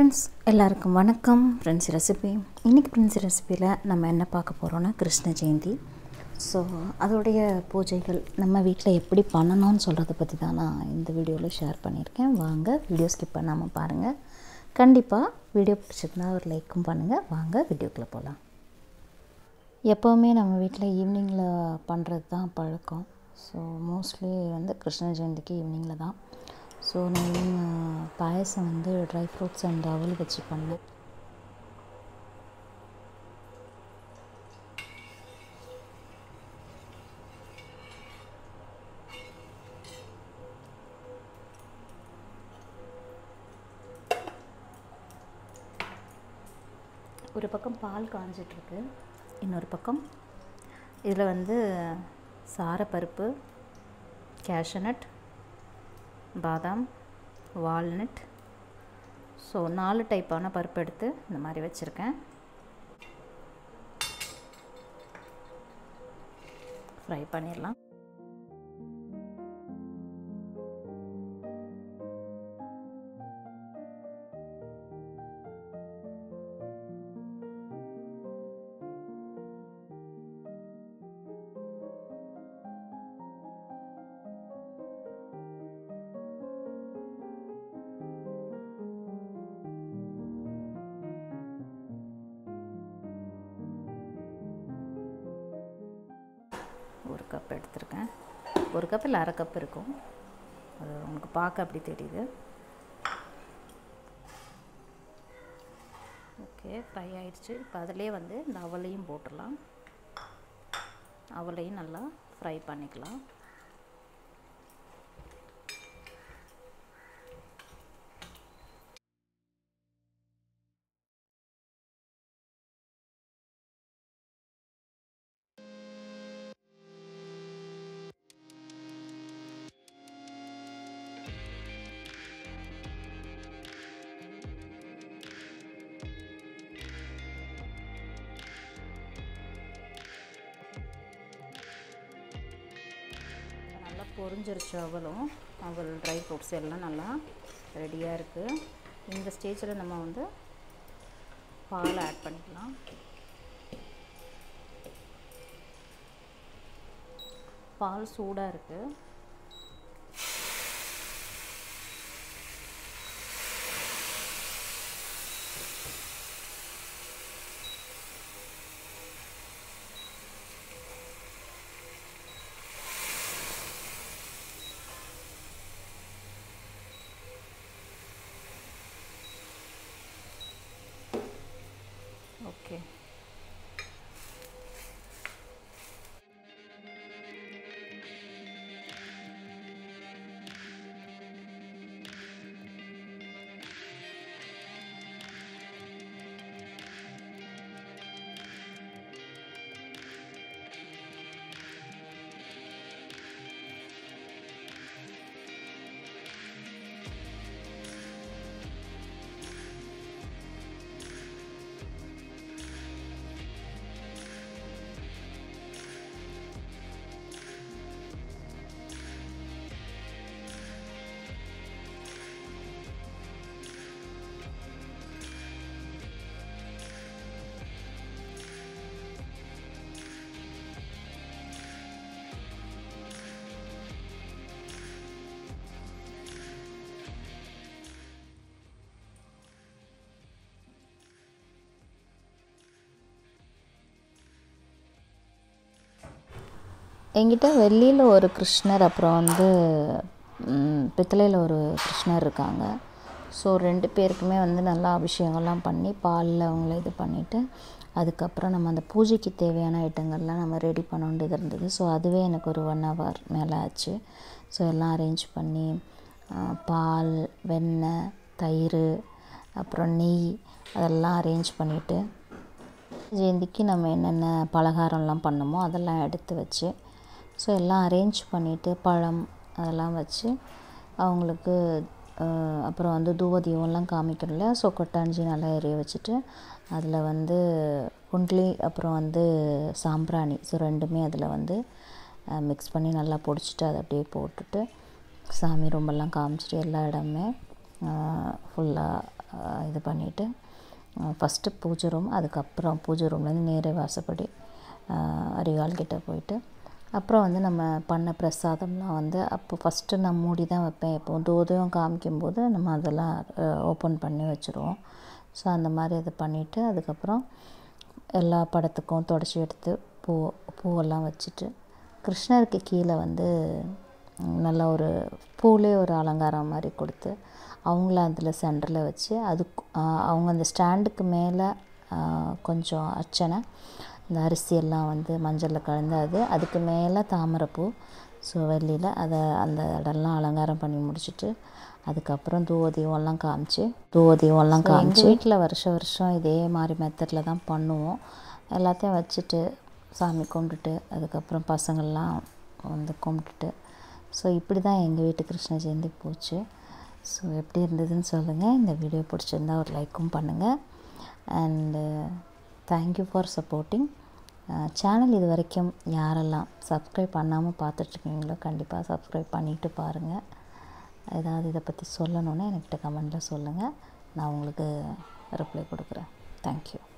friends எல்லாருக்கும் வணக்கம் friends recipe இன்றைக்கி ஃப்ரெண்ட்ஸ் ரெசிப்பியில் நம்ம என்ன பார்க்க போகிறோன்னா கிருஷ்ண ஜெயந்தி ஸோ அதோடைய பூஜைகள் நம்ம வீட்டில் எப்படி பண்ணணும்னு சொல்கிறத பற்றி தான் நான் இந்த வீடியோவில் ஷேர் பண்ணியிருக்கேன் வாங்க வீடியோ ஸ்கிப் பண்ணாமல் பாருங்கள் கண்டிப்பாக வீடியோ பிடிச்சிருந்தா ஒரு லைக்கும் பண்ணுங்கள் வாங்க வீடியோக்குள்ளே போகலாம் எப்போவுமே நம்ம வீட்டில் ஈவினிங்கில் பண்ணுறது தான் பழக்கம் ஸோ மோஸ்ட்லி வந்து கிருஷ்ண ஜெயந்திக்கு ஈவினிங்கில் தான் ஸோ நான் பாயசம் வந்து ட்ரை ஃப்ரூட்ஸ் அண்ட் அவல் வச்சு பண்ணேன் ஒரு பக்கம் பால் காஞ்சிட்ருக்கு இன்னொரு பக்கம் இதில் வந்து சாரப்பருப்பு கேஷனட் பாதாம் வால்நட் ஸோ நாலு டைப்பான பருப்பு எடுத்து இந்த மாதிரி வச்சுருக்கேன் ஃப்ரை பண்ணிடலாம் ஒரு கப் எடுத்திருக்கேன் ஒரு கப் இல்லை அரை கப் இருக்கும் அது உங்களுக்கு பார்க்க அப்படி தெரியுது ஓகே ஃப்ரை ஆயிடுச்சு இப்போ அதிலே வந்து இந்த அவலையும் போட்டுடலாம் அவலையும் நல்லா ஃப்ரை பண்ணிக்கலாம் நல்லா பொரிஞ்சிருச்சு அவளும் அவள் ட்ரை ஃப்ரூட்ஸ் எல்லாம் நல்லா ரெடியாக இருக்குது இந்த ஸ்டேஜில் நம்ம வந்து பால் ஆட் பண்ணிக்கலாம் பால் சூடாக இருக்குது ஓகே என்கிட்ட வெள்ளியில் ஒரு கிருஷ்ணர் அப்புறம் வந்து பித்தளையில் ஒரு கிருஷ்ணர் இருக்காங்க ஸோ ரெண்டு பேருக்குமே வந்து நல்லா அபிஷேகம்லாம் பண்ணி பாலில் அவங்கள இது பண்ணிவிட்டு அதுக்கப்புறம் நம்ம அந்த பூஜைக்கு தேவையான ஐட்டங்கள்லாம் நம்ம ரெடி பண்ண வேண்டியது இருந்தது ஸோ அதுவே எனக்கு ஒரு ஒன் ஹவர் மேலே ஆச்சு ஸோ எல்லாம் அரேஞ்ச் பண்ணி பால் வெண்ணெய் தயிர் அப்புறம் நெய் அதெல்லாம் அரேஞ்ச் பண்ணிவிட்டு ஜெயந்திக்கு நம்ம என்னென்ன பலகாரம்லாம் பண்ணமோ அதெல்லாம் எடுத்து வச்சு ஸோ எல்லாம் அரேஞ்ச் பண்ணிவிட்டு பழம் அதெல்லாம் வச்சு அவங்களுக்கு அப்புறம் வந்து தூவதீவம்லாம் காமிக்கணும் இல்லையா ஸோ கொட்டாஞ்சி நல்லா எரிய வச்சுட்டு அதில் வந்து குண்ட்லி அப்புறம் வந்து சாம்பிராணி ஸோ ரெண்டுமே அதில் வந்து மிக்ஸ் பண்ணி நல்லா பொடிச்சிட்டு அதை அப்படியே போட்டுட்டு சாமி ரொம்பலாம் காமிச்சிட்டு எல்லா இடமே ஃபுல்லாக அஹ், இது பண்ணிவிட்டு ஃபஸ்ட்டு பூஜை ரூம் அதுக்கப்புறம் பூஜை ரூம்லேருந்து நேரே வாசப்படி அஹ், அரிகால் கிட்ட போயிட்டு அப்புறம் வந்து நம்ம பண்ண பிரசாதம்லாம் வந்து அப்போ ஃபஸ்ட்டு நான் மூடி தான் வைப்பேன் இப்போ தூதம் காமிக்கும்போது நம்ம அதெல்லாம் ஓப்பன் பண்ணி வச்சுருவோம் ஸோ அந்த மாதிரி இது பண்ணிவிட்டு அதுக்கப்புறம் எல்லா படத்துக்கும் தொடச்சி எடுத்து பூ பூவெல்லாம் வச்சுட்டு கிருஷ்ணருக்கு கீழே வந்து ம், நல்ல ஒரு பூலே ஒரு அலங்காரம் மாதிரி கொடுத்து அவங்கள அதில் சென்டரில் வச்சு அதுக்கு ஆ, அவங்க அந்த ஸ்டாண்டுக்கு மேலே கொஞ்சம் அர்ச்சனை இந்த அரிசி எல்லாம் வந்து மஞ்சளில் கலந்து அது அதுக்கு மேலே தாமரைப்பூ ஸோ வெள்ளியில் அதை அந்த இடம்லாம் அலங்காரம் பண்ணி முடிச்சுட்டு அதுக்கப்புறம் தூவ தீபம்லாம் காமிச்சு தூவ தீபம்லாம் காமிச்சு வீட்டில் வருஷம் வருஷம் இதே மாதிரி மெத்தடில் தான் பண்ணுவோம் எல்லாத்தையும் வச்சுட்டு சாமி கும்பிட்டுட்டு அதுக்கப்புறம் பசங்கள்லாம் வந்து கும்பிட்டுட்டு ஸோ இப்படி தான் எங்கள் வீட்டு கிருஷ்ண ஜெயந்தி போச்சு ஸோ எப்படி இருந்ததுன்னு சொல்லுங்கள் இந்த வீடியோ பிடிச்சிருந்தா ஒரு லைக்கும் பண்ணுங்கள் and thank you for supporting channel இது வரைக்கும் யாரெல்லாம் சப்ஸ்கிரைப் பண்ணாமல் பார்த்துட்ருக்கீங்களோ கண்டிப்பாக சப்ஸ்கிரைப் பண்ணிவிட்டு பாருங்கள் ஏதாவது இதை பற்றி சொல்லணுன்னா என்கிட்ட கமெண்டில் சொல்லுங்கள் நான் உங்களுக்கு ரிப்ளை கொடுக்குறேன் தேங்க்யூ